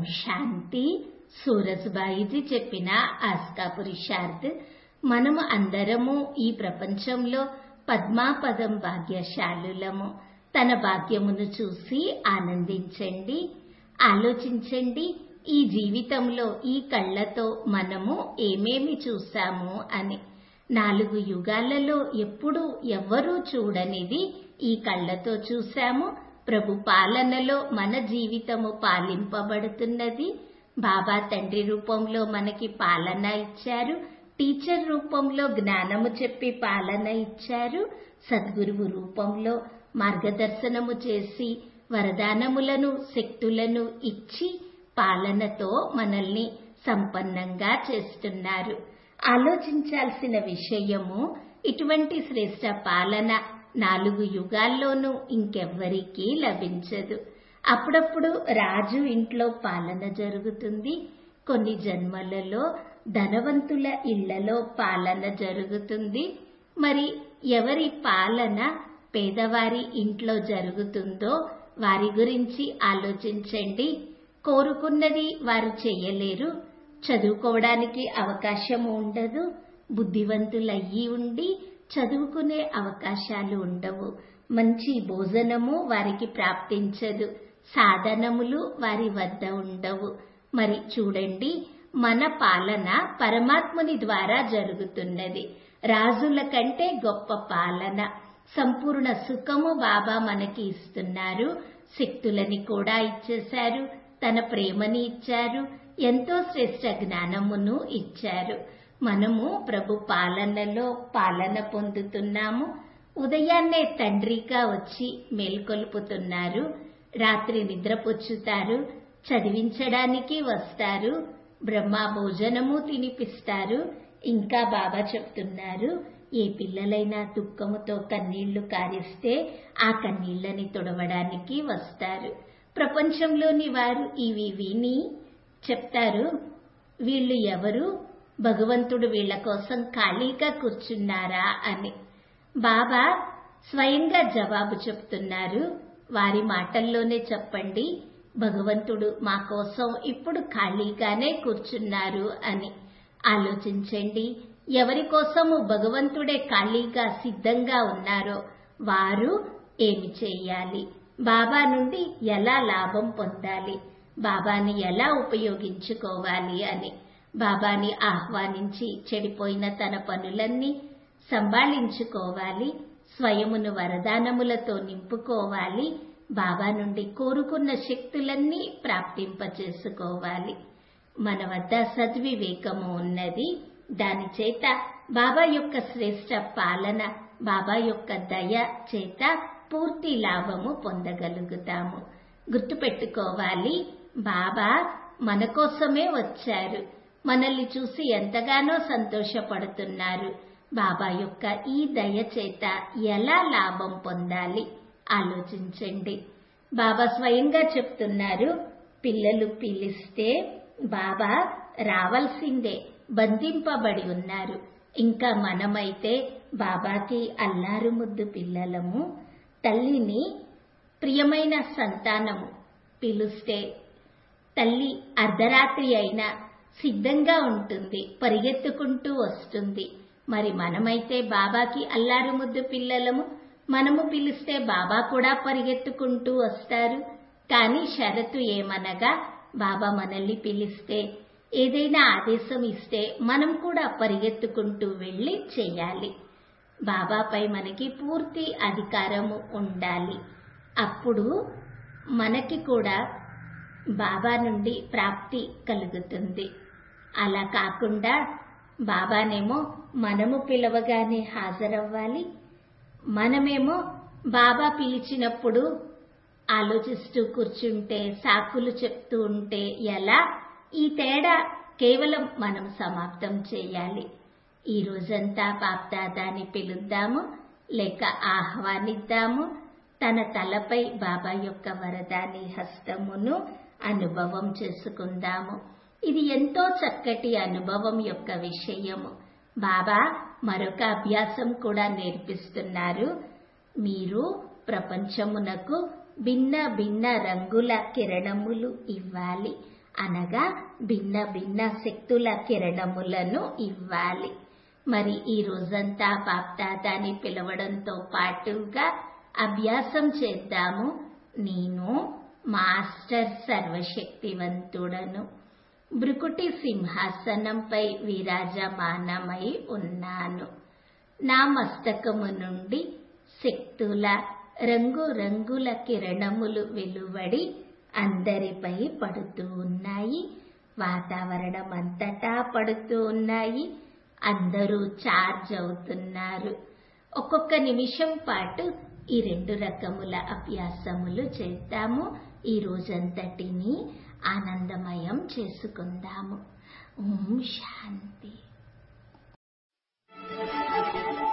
శాంతి సూరజ్బాయిజీ చెప్పిన ఆస్కా పురుషార్థ్ మనము అందరము ఈ ప్రపంచంలో పద్మాపదం భాగ్యశాలులము తన భాగ్యమును చూసి ఆనందించండి ఆలోచించండి ఈ జీవితంలో ఈ కళ్ళతో మనము ఏమేమి చూశాము అని నాలుగు యుగాలలో ఎప్పుడూ ఎవ్వరూ చూడనిది ఈ కళ్ళతో చూశాము ప్రభు పాలనలో మన జీవితము పాలింపబడుతున్నది బాబా తండ్రి రూపంలో మనకి పాలన ఇచ్చారు టీచర్ రూపంలో జ్ఞానము చెప్పి పాలన ఇచ్చారు సద్గురువు రూపంలో మార్గదర్శనము చేసి వరదానములను శక్తులను ఇచ్చి పాలనతో మనల్ని సంపన్నంగా చేస్తున్నారు ఆలోచించాల్సిన విషయము ఇటువంటి శ్రేష్ట పాలన నాలుగు యుగాల్లోనూ ఇంకెవ్వరికీ లభించదు అప్పుడప్పుడు రాజు ఇంట్లో పాలన జరుగుతుంది కొన్ని జన్మలలో ధనవంతుల ఇళ్లలో పాలన జరుగుతుంది మరి ఎవరి పాలన పేదవారి ఇంట్లో జరుగుతుందో వారి గురించి ఆలోచించండి కోరుకున్నది వారు చేయలేరు చదువుకోవడానికి అవకాశం ఉండదు బుద్ధివంతులయ్యి ఉండి చదువుకునే అవకాశాలు ఉండవు మంచి భోజనము వారికి ప్రాప్తించదు సాధనములు వారి వద్ద ఉండవు మరి చూడండి మన పాలన పరమాత్ముని ద్వారా జరుగుతున్నది రాజుల కంటే గొప్ప పాలన సంపూర్ణ సుఖము బాబా మనకి ఇస్తున్నారు శక్తులని కూడా ఇచ్చేశారు తన ప్రేమని ఇచ్చారు ఎంతో శ్రేష్ట జ్ఞానమును ఇచ్చారు మనము ప్రభు పాలనలో పాలన పొందుతున్నాము ఉదయాన్నే తండ్రిగా వచ్చి మేల్కొల్పుతున్నారు రాత్రి నిద్రపుచ్చుతారు చదివించడానికి వస్తారు బ్రహ్మ భోజనము తినిపిస్తారు ఇంకా బాబా చెప్తున్నారు ఏ పిల్లలైనా దుఃఖముతో కన్నీళ్లు కారిస్తే ఆ కన్నీళ్లని తుడవడానికి వస్తారు ప్రపంచంలోని వారు ఇవి విని చెప్తారు వీళ్ళు ఎవరు భగవంతుడు వీళ్ల కోసం ఖాళీగా కూర్చున్నారా అని బాబా స్వయంగా జవాబు చెప్తున్నారు వారి మాటల్లోనే చెప్పండి భగవంతుడు మా కోసం ఇప్పుడు ఖాళీగానే కూర్చున్నారు అని ఆలోచించండి ఎవరి కోసము భగవంతుడే ఖాళీగా సిద్ధంగా ఉన్నారో వారు ఏమి చేయాలి బాబా నుండి ఎలా లాభం పొందాలి బాబాని ఎలా ఉపయోగించుకోవాలి అని బాబాని ఆహ్వానించి చెడిపోయిన తన పనులన్నీ సంభాళించుకోవాలి స్వయమును వరదానములతో నింపుకోవాలి బాబా నుండి కోరుకున్న శక్తులన్నీ ప్రాప్తింపచేసుకోవాలి మన వద్ద సద్వివేకము ఉన్నది దాని చేత బాబా యొక్క శ్రేష్ట పాలన బాబా యొక్క దయ చేత పూర్తి లాభము పొందగలుగుతాము గుర్తుపెట్టుకోవాలి బాబా మన కోసమే వచ్చారు మనల్ని చూసి ఎంతగానో సంతోషపడుతున్నారు బాబా యొక్క ఈ దయ చేత ఎలా లాభం పొందాలి ఆలోచించండి బాబా స్వయంగా చెప్తున్నారు పిల్లలు పిలిస్తే బాబా రావాల్సిందే బంధింపబడి ఉన్నారు ఇంకా మనమైతే బాబాకి అల్లారు ముద్దు పిల్లలము తల్లిని ప్రియమైన సంతానము పిలుస్తే తల్లి అర్ధరాత్రి అయినా సిద్ధంగా ఉంటుంది పరిగెత్తుకుంటూ వస్తుంది మరి మనమైతే బాబాకి అల్లారు ముద్దు పిల్లలము మనము పిలిస్తే బాబా కూడా పరిగెత్తుకుంటూ వస్తారు కానీ షరతు ఏమనగా బాబా మనల్ని పిలిస్తే ఏదైనా ఆదేశం ఇస్తే మనం కూడా పరిగెత్తుకుంటూ వెళ్ళి చేయాలి బాబాపై మనకి పూర్తి అధికారము ఉండాలి అప్పుడు మనకి కూడా బాబా నుండి ప్రాప్తి కలుగుతుంది అలా కాకుండా బాబానేమో మనము పిలవగానే హాజరవ్వాలి మనమేమో బాబా పిలిచినప్పుడు ఆలోచిస్తూ కూర్చుంటే సాకులు చెప్తూ ఉంటే ఎలా ఈ తేడా కేవలం మనం సమాప్తం చేయాలి ఈ రోజంతా బాప్దాదాని పిలుద్దాము లేక ఆహ్వానిద్దాము తన తలపై బాబా యొక్క వరదాని హస్తమును అనుభవం చేసుకుందాము ఇది ఎంతో చక్కటి అనుభవం యొక్క విషయము బాబా మరొక అభ్యాసం కూడా నేర్పిస్తున్నారు మీరు ప్రపంచమునకు భిన్న భిన్న రంగుల కిరణములు ఇవ్వాలి అనగా భిన్న భిన్న శక్తుల కిరణములను ఇవ్వాలి మరి ఈ రోజంతా బాప్దాదాని పిలవడంతో పాటుగా అభ్యాసం చేద్దాము నేను మాస్టర్ సర్వశక్తివంతుడను భృకుటి సింహాసనంపై విరాజమానమై ఉన్నాను నా మస్తకము నుండి శక్తుల రంగు రంగుల కిరణములు వెలువడి అందరిపై పడుతూ ఉన్నాయి వాతావరణం అంతటా పడుతూ ఉన్నాయి అందరూ చార్జ్ అవుతున్నారు ఒక్కొక్క నిమిషం పాటు ఈ రెండు రకముల అభ్యాసములు చేద్దాము ఈ రోజంతటిని ఆనందమయం చేసుకుందాము ఓం శాంతి